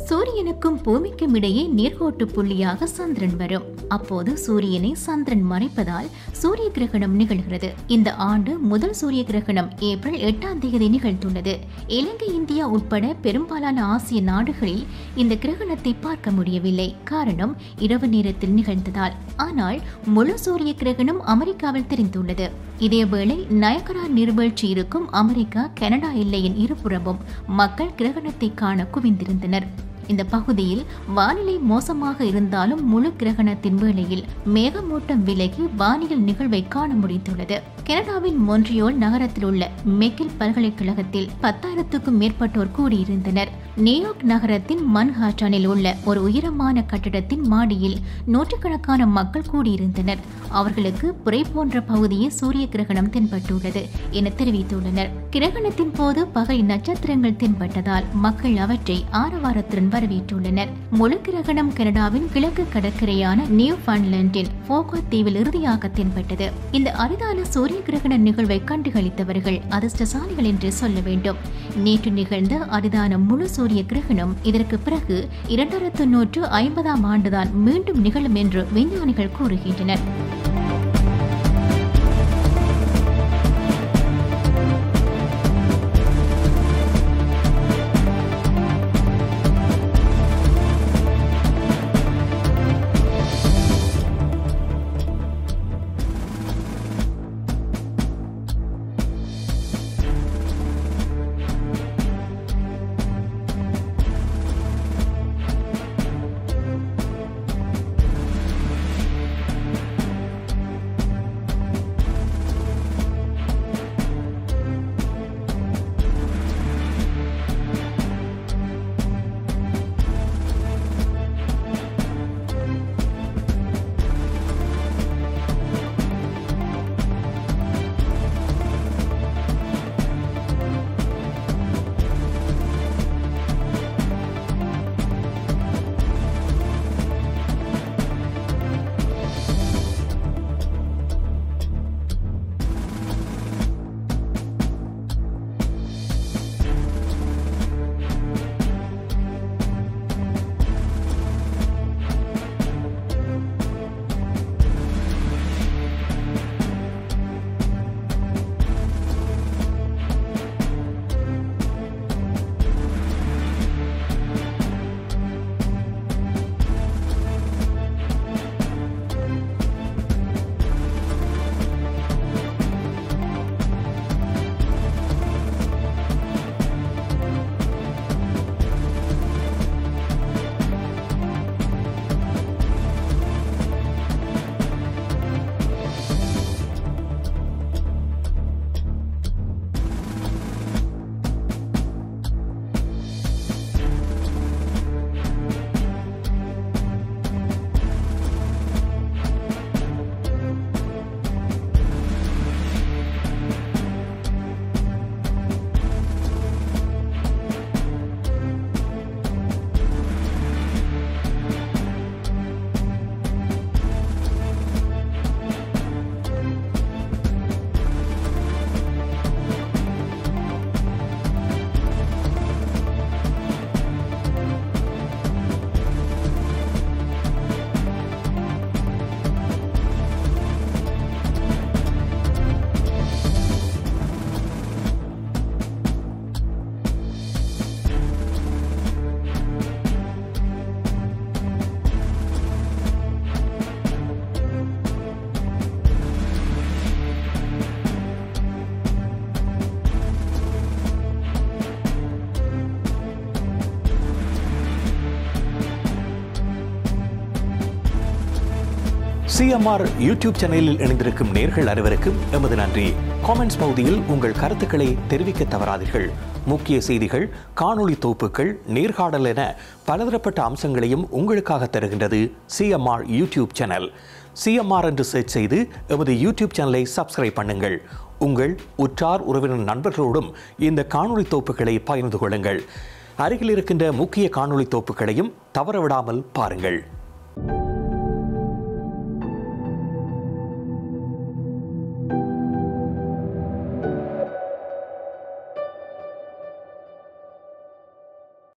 சூரியனுக்கும் பூமிக்கும் இடையே நேர்கோட்டு புள்ளியாக சந்திரன் வரும் அப்போது சூரியனை சந்திரன் மறைப்பதால் சூரிய கிரகணம் நிகழ்கிறது இந்த ஆண்டு முதல் சூரிய கிரகணம் ஏப்ரல் எட்டாம் தேதி நிகழ்ந்துள்ளது இலங்கை இந்தியா உட்பட பெரும்பாலான ஆசிய நாடுகளில் இந்த கிரகணத்தை பார்க்க முடியவில்லை காரணம் இரவு நேரத்தில் நிகழ்ந்ததால் ஆனால் முழு சூரிய கிரகணம் அமெரிக்காவில் தெரிந்துள்ளது இதேவேளை நயகரா நீர்வீழ்ச்சி இருக்கும் அமெரிக்கா கனடா எல்லையின் இருபுறமும் மக்கள் கிரகணத்தை காண குவிந்திருந்தனர் இந்த பகுதியில் வானிலை மோசமாக இருந்தாலும் முழு கிரகணத்தின் வேளையில் மேகமூட்டம் விலகி வானியல் நிகழ்வை காண முடிந்துள்ளது கனடாவின் மொன்றியோல் நகரத்தில் உள்ள மெக்கில் பல்கலைக்கழகத்தில் பத்தாயிரத்துக்கும் மேற்பட்டோர் கூடியிருந்தனர் நியூயார்க் நகரத்தின் மன்ஹாட்டனில் உள்ள ஒரு உயரமான கட்டிடத்தின் மாடியில் நூற்றுக்கணக்கான மக்கள் கூடியிருந்தனர் அவர்களுக்கு புரை போன்ற பகுதியில் சூரிய கிரகணம் தென்பட்டுள்ளது என தெரிவித்துள்ளனர் கிரகணத்தின் போது பகல் நட்சத்திரங்கள் தென்பட்டதால் மக்கள் அவற்றை ஆரவாரத்துடன் வரவேற்றுள்ளனர் முழு கிரகணம் கனடாவின் கிழக்கு கடற்கரையான நியூ ஃபன்லாண்டின் போகோ தீவில் இறுதியாக தென்பட்டது இந்த அரிதான சூரிய கிரகண நிகழ்வை கண்டுகளித்தவர்கள் அதிர்ஷ்டசாலிகள் என்று சொல்ல வேண்டும் நேற்று நிகழ்ந்த அரிதான முழு சூரிய கிரகணம் இதற்கு பிறகு இரண்டாயிரத்து நூற்று ஐம்பதாம் ஆண்டுதான் மீண்டும் நிகழும் என்று விஞ்ஞானிகள் கூறுகின்றனர் சிஎம்ஆர் யூடியூப் சேனலில் இணைந்திருக்கும் நேர்கள் அனைவருக்கும் எமது நன்றி காமெண்ட்ஸ் பகுதியில் உங்கள் கருத்துக்களை தெரிவிக்க தவறாதீர்கள் முக்கிய செய்திகள் காணொளி தொகுப்புகள் நேர்காணல் என பலதரப்பட்ட அம்சங்களையும் உங்களுக்காக தருகின்றது சிஎம்ஆர் யூடியூப் சேனல் சிஎம்ஆர் என்று சர்ச் செய்து எமது யூடியூப் சேனலை சப்ஸ்கிரைப் பண்ணுங்கள் உங்கள் உற்றார் உறவினர் நண்பர்களோடும் இந்த காணொளி தொகுப்புகளை பகிர்ந்து கொள்ளுங்கள் அருகில் இருக்கின்ற முக்கிய காணொளி தொகுப்புகளையும் தவறவிடாமல் பாருங்கள்